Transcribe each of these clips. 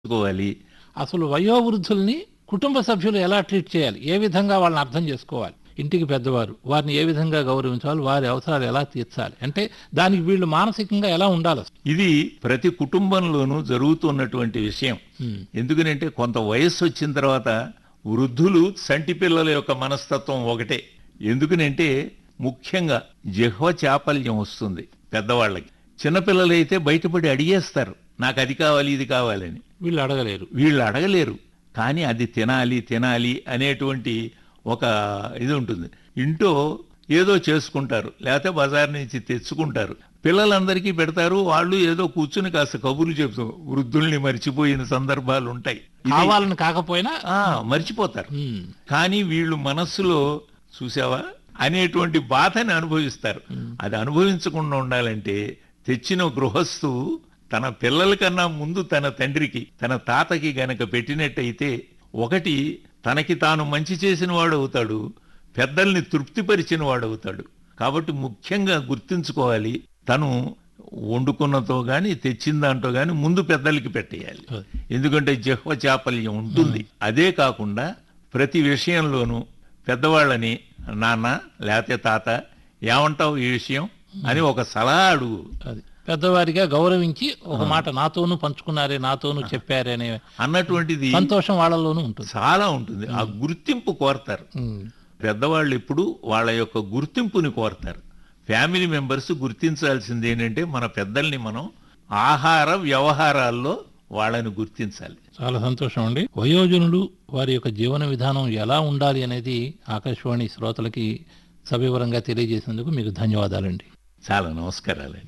చేసుకోవాలి అసలు వయోవృద్ధుల్ని కుటుంబ సభ్యులు ఎలా ట్రీట్ చేయాలి ఏ విధంగా వాళ్ళని అర్థం చేసుకోవాలి ఇంటికి పెద్దవారు వారిని ఏ విధంగా గౌరవించాలి వారి అవసరాలు ఎలా తీర్చాలి అంటే దానికి వీళ్ళు మానసికంగా ఎలా ఉండాలి అసలు? ఇది ప్రతి కుటుంబంలోనూ జరుగుతున్నటువంటి విషయం ఉమ్, ఎందుకనంటే కొంత వయస్సు వచ్చిన తర్వాత వృద్ధులు సంటి పిల్లల యొక్క మనస్తత్వం ఒకటే ఎందుకనంటే ముఖ్యంగా జిహ్వ చాపల్యం వస్తుంది పెద్దవాళ్ళకి చిన్నపిల్లలైతే బయటపడి అడిగేస్తారు నాకు అది కావాలి ఇది కావాలని వీళ్ళు అడగలేరు వీళ్ళు అడగలేరు కానీ అది తినాలి తినాలి అనేటువంటి ఒక ఇది ఉంటుంది ఇంట్లో ఏదో చేసుకుంటారు లేకపోతే బజార్ నుంచి తెచ్చుకుంటారు పిల్లలందరికీ పెడతారు వాళ్ళు ఏదో కూర్చుని కాస్త కబుర్లు చెప్తూ వృద్ధుల్ని మర్చిపోయిన సందర్భాలు ఉంటాయి ఇది- కావాలని కాకపోయినా ఆ, మర్చిపోతారు ఉమ్, కానీ వీళ్ళు మనస్సులో చూసావా అనేటువంటి బాధని అనుభవిస్తారు అది అనుభవించకుండా ఉండాలంటే తెచ్చిన గృహస్థు తన పిల్లల కన్నా ముందు తన తండ్రికి తన తాతకి గనక పెట్టినట్టయితే ఒకటి తనకి తాను మంచి చేసిన వాడు అవుతాడు పెద్దల్ని తృప్తిపరిచిన వాడు అవుతాడు కాబట్టి ముఖ్యంగా గుర్తుంచుకోవాలి తను వండుకున్నతో గాని తెచ్చిన దాంట్లో గాని ముందు పెద్దలకి పెట్టేయాలి ఎందుకంటే జిహ్వ చాపల్యం ఉంటుంది అదే కాకుండా ప్రతి విషయంలోనూ పెద్దవాళ్ళని నాన్న లేకపోతే తాత ఏమంటావు ఈ విషయం అని ఒక సలహా అడుగు అది పెద్దవారిగా గౌరవించి ఒక మాట నాతోనూ పంచుకున్నారే నాతోనూ చెప్పారే అనే అన్నటువంటిది సంతోషం వాళ్ళలోనూ ఉంటుంది చాలా ఉంటుంది ఆ గుర్తింపు కోరతారు ఉమ్, పెద్దవాళ్ళు ఎప్పుడు వాళ్ళ యొక్క గుర్తింపుని కోరతారు ఫ్యామిలీ మెంబర్స్ గుర్తించాల్సింది ఏంటంటే మన పెద్దల్ని మనం ఆహార వ్యవహారాల్లో వాళ్ళని గుర్తించాలి చాలా సంతోషం అండి వయోజనులు వారి యొక్క జీవన విధానం ఎలా ఉండాలి అనేది ఆకాశవాణి శ్రోతలకి సవివరంగా తెలియజేసినందుకు మీకు ధన్యవాదాలండి చాలా నమస్కారాలండి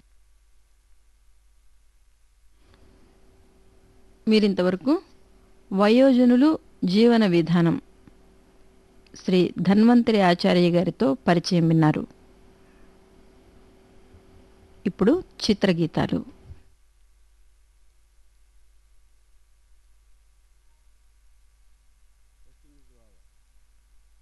మీరింతవరకు వయోజనులు జీవన విధానం శ్రీ ధన్వంతరి ఆచార్య గారితో పరిచయం విన్నారు ఇప్పుడు చిత్రగీతాలు